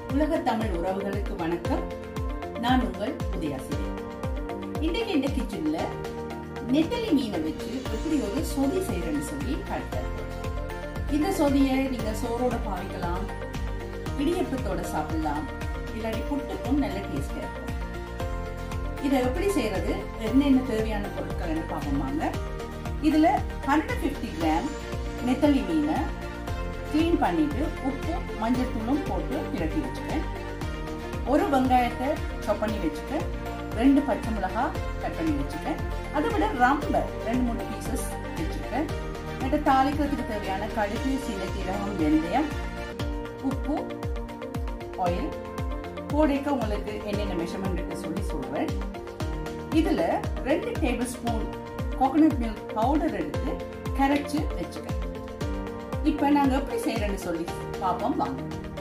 உலக தமிழ் உறவுகளுக்கு வணக்கம் நான் உங்கள் உதயாசிரி இன்றைக்கு இந்த கிச்சன்ல நெத்தலி மீனை வச்சு எப்படி ஒரு சொதி செய்யறேன்னு சொல்லி காட்டுறேன் இந்த சொதியை நீங்க சோறோட பாவிக்கலாம் இடியப்பத்தோட சாப்பிடலாம் இல்லாட்டி புட்டுக்கும் நல்ல டேஸ்டா இருக்கும் இதை எப்படி செய்யறது என்னென்ன தேவையான பொருட்கள்னு பார்ப்போமாங்க இதுல ஹண்ட்ரட் ஃபிஃப்டி கிராம் நெத்தலி மீனை க்ளீன் பண்ணிட்டு உப்பு மஞ்சள் தூளும் போட்டு பிரட்டி வச்சுக்கேன் ஒரு வெங்காயத்தை சாப் பண்ணி வச்சுக்கேன் ரெண்டு பச்சை மிளகா கட் பண்ணி வச்சுக்கேன் அதை விட ரொம்ப ரெண்டு மூணு பீசஸ் வச்சுருக்கேன் എന്നിട്ട് தாளிக்கிறதுக்கு தேவையான கடுகு சீரகம் வெந்தயம் உப்பு ஆயில் போடைக்க உங்களுக்கு என்னென்ன மெஷர்மெண்ட் சொல்லி சொல்கிறேன் இதில் ரெண்டு tablespoon coconut milk powder எடுத்து கரைச்சி வச்சுக்கேன் இப்போ நாங்கள் எப்படி செய்கிறேன்னு சொல்லி பார்ப்போம் வாங்க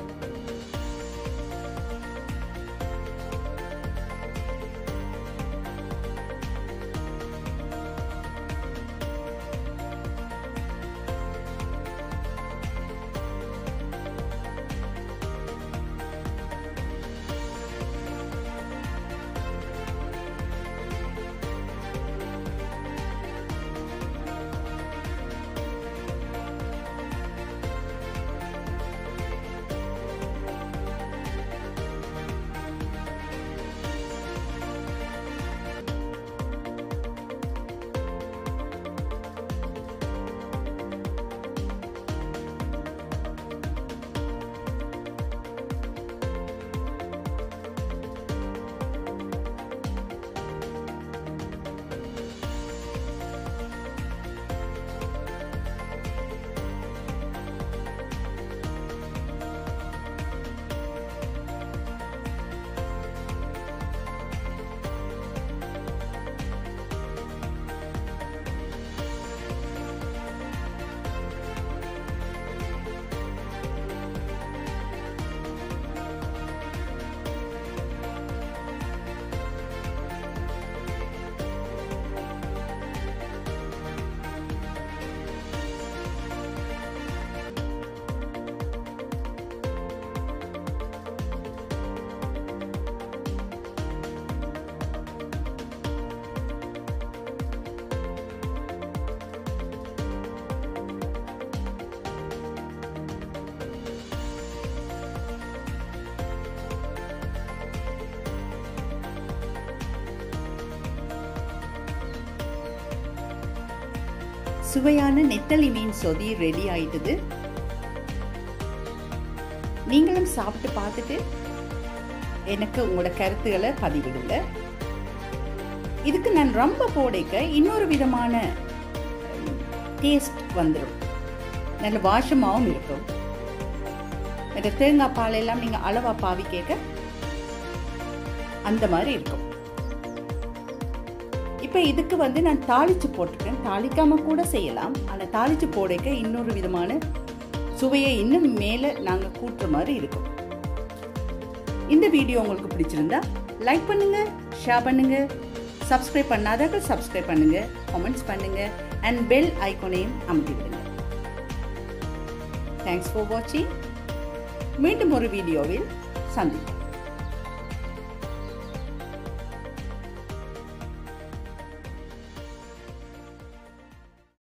சுவையான நெத்தலி மீன் சொதி ரெடி ஆயிட்டுது நீங்களும் சாப்பிட்டு பார்த்துட்டு எனக்கு உங்களோட கருத்துக்களை பதிவிடுங்க இதுக்கு நான் ரொம்ப போடைக்க இன்னொரு விதமான டேஸ்ட் வந்துடும் நல்ல வாசமாகவும் இருக்கும் இந்த தேங்காய் பால் எல்லாம் நீங்கள் அளவாக பாவி கேட்க அந்த மாதிரி இருக்கும் இப்போ இதுக்கு வந்து நான் தாளித்து போட்டுருக்கேன் தாளிக்காமல் கூட செய்யலாம் ஆனால் தாளித்து போடைக்க இன்னொரு விதமான சுவையை இன்னும் மேலே நாங்கள் கூட்டுற மாதிரி இருக்கும் இந்த வீடியோ உங்களுக்கு பிடிச்சிருந்தா லைக் பண்ணுங்க ஷேர் பண்ணுங்க சப்ஸ்கிரைப் பண்ணாதவர்கள் சப்ஸ்கிரைப் பண்ணுங்க கமெண்ட்ஸ் பண்ணுங்க அண்ட் பெல் ஐக்கோனையும் அமுத்தி விடுங்க தேங்க்ஸ் ஃபார் வாட்சிங் மீண்டும் ஒரு வீடியோவில் சந்திப்போம்